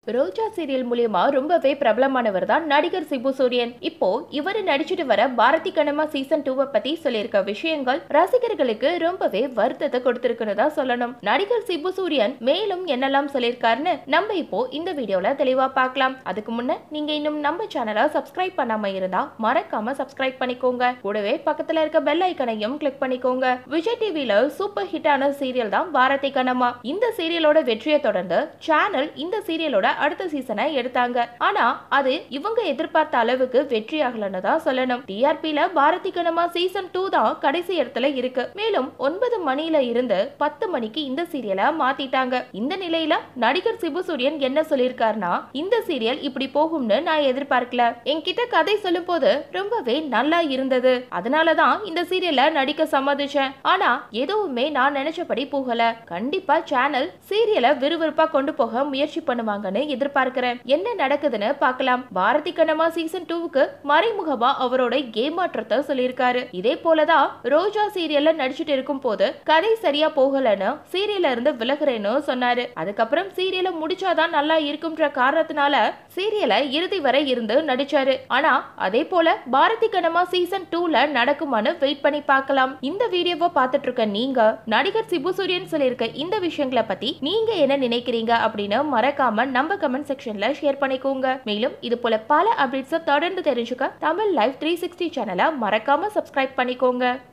ரோஜா serial மூலியமா ரொம்பவே பிரபலமானவர் தான் நடிகர் சிபு சூரியன் இப்போ இவர் நடிச்சிட்டு வர பாரதி கண்ணம்மா சீசன் டூவை பத்தி சொல்லியிருக்க விஷயங்கள் ரசிகர்களுக்கு ரொம்பவே வருத்தத்தை கொடுத்திருக்குன்னு தான் சொல்லணும் நடிகர் சிபு சூரியன் மேலும் என்னெல்லாம் சொல்லியிருக்காருன்னு நம்ம இப்போ இந்த வீடியோல தெளிவா பார்க்கலாம் அதுக்கு முன்ன நீங்க இன்னும் நம்ம சேனலை சப்ஸ்கிரைப் பண்ணாம இருந்தா மறக்காம சப்ஸ்கிரைப் பண்ணிக்கோங்க கூடவே பக்கத்துல இருக்க பெல் ஐக்கனையும் கிளிக் பண்ணிக்கோங்க விஜய் டிவில சூப்பர் ஹிட்டான சீரியல் தான் பாரதி கண்ணம்மா இந்த சீரியலோட வெற்றியை தொடர்ந்து சேனல் இந்த சீரியலோட அடுத்த சீசனை எடுத்தாங்க ஆனா அது இவங்க எதிர்பார்த்த அளவுக்கு வெற்றி ஆகலன்னு தான் சொல்லணும் டிஆர்பில பாரதி கண்ணம்மா சீசன் டூ தான் கடைசி இடத்துல இருக்கு மேலும் ஒன்பது மணியில இருந்து பத்து மணிக்கு இந்த சீரியலை மாத்திட்டாங்க இந்த நிலையில நடிகர் சிபு சூரியன் என்ன சொல்லியிருக்காருன்னா இந்த சீரியல் இப்படி போகும்னு நான் எதிர்பார்க்கல என்கிட்ட கதை சொல்லும் போது ரொம்பவே நல்லா இருந்தது அதனாலதான் இந்த சீரியல்ல நடிக்க சம்மதிச்சேன் ஆனா எதுவுமே நான் நினைச்சபடி போகல கண்டிப்பா சேனல் சீரியலை விறுவிறுப்பா கொண்டு போக முயற்சி பண்ணுவாங்கன்னு எதிர்பார்க்கிறேன் என்ன நடக்குதுன்னு பார்க்கலாம் பாரதி கண்ணம்மா சீசன் டூவுக்கு மறைமுகமா அவரோட ஏமாற்றத்தை சொல்லியிருக்காரு இதே போலதான் ரோஜா சீரியல்ல நடிச்சிட்டு இருக்கும் போது கதை சரியா போகலன்னு சீரியல்ல இருந்து விலகுறேன்னு சொன்னாரு அதுக்கப்புறம் சீரியலை முடிச்சாதான் நல்லா இருக்கும்ன்ற காரணத்தினால சீரியலை இறுதி வரை இருந்து நடிச்சாரு ஆனா அதே போல பாரதி கண்ணம்மா சீசன் டூல நடக்குமான்னு வெயிட் பண்ணி பார்க்கலாம் இந்த வீடியோவை பார்த்துட்டு இருக்க நீங்க நடிகர் சிபு சூரியன் சொல்லியிருக்க இந்த விஷயங்களை பத்தி நீங்க என்ன நினைக்கிறீங்க அப்படின்னு மறக்காம நம்ம கமெண்ட் செக்ஷன்ல ஷேர் பண்ணிக்கோங்க மேலும் இது போல பல அப்டேட்ஸை தொடர்ந்து தெரிஞ்சுக்க தமிழ் லைவ் த்ரீ சிக்ஸ்டி சேனலை மறக்காம சப்ஸ்கிரைப் பண்ணிக்கோங்க